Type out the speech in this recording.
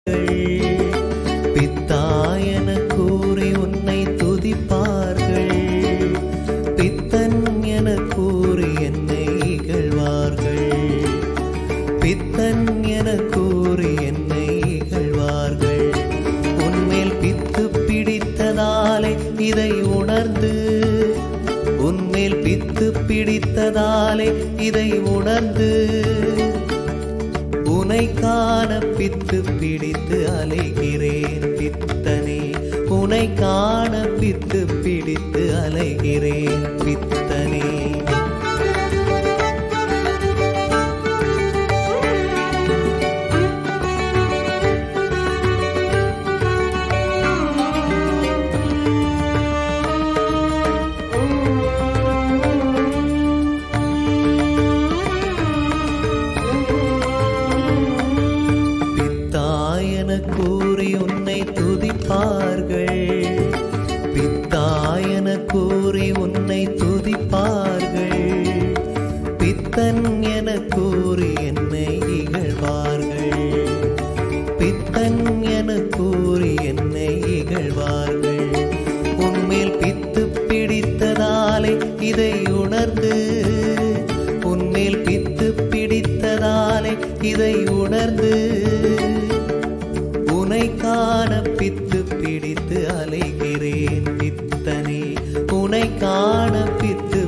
பித்தாயன கூறி உன்னை துதிப்பார்கள் பித்தன் என கூறி என்னை இகழ்வார்கள் பித்தன் என கூறி என்னை இகழ்வார்கள் உன்மேல் பித்து பிடித்ததாலே இதை உணர்ந்து உன்மேல் பித்து பிடித்ததாலே இதை உணர்ந்து உனை காண பித்து பிடித்து அலைகிறேன் பித்தனே உனை காண பித்து பிடித்து அலைகிறேன் பித்தனே பித்தாயன கூறி உன்னை துதிப்பார்கள் பித்தாயன கூறி உன்னை துதிப்பார்கள் பித்தன் என கூறி என்னை இகழ்வார்கள் பித்தன் என கூறி என்னை இகழ்வார்கள் உன்மேல் பித்து பிடித்ததாலே இதை உணர்ந்து உன்மேல் பித்து பிடித்ததாலே இதை உணர்ந்து உனை காண பித்து பிடித்து அலைகிறேன் பித்தனே உனை காண பித்து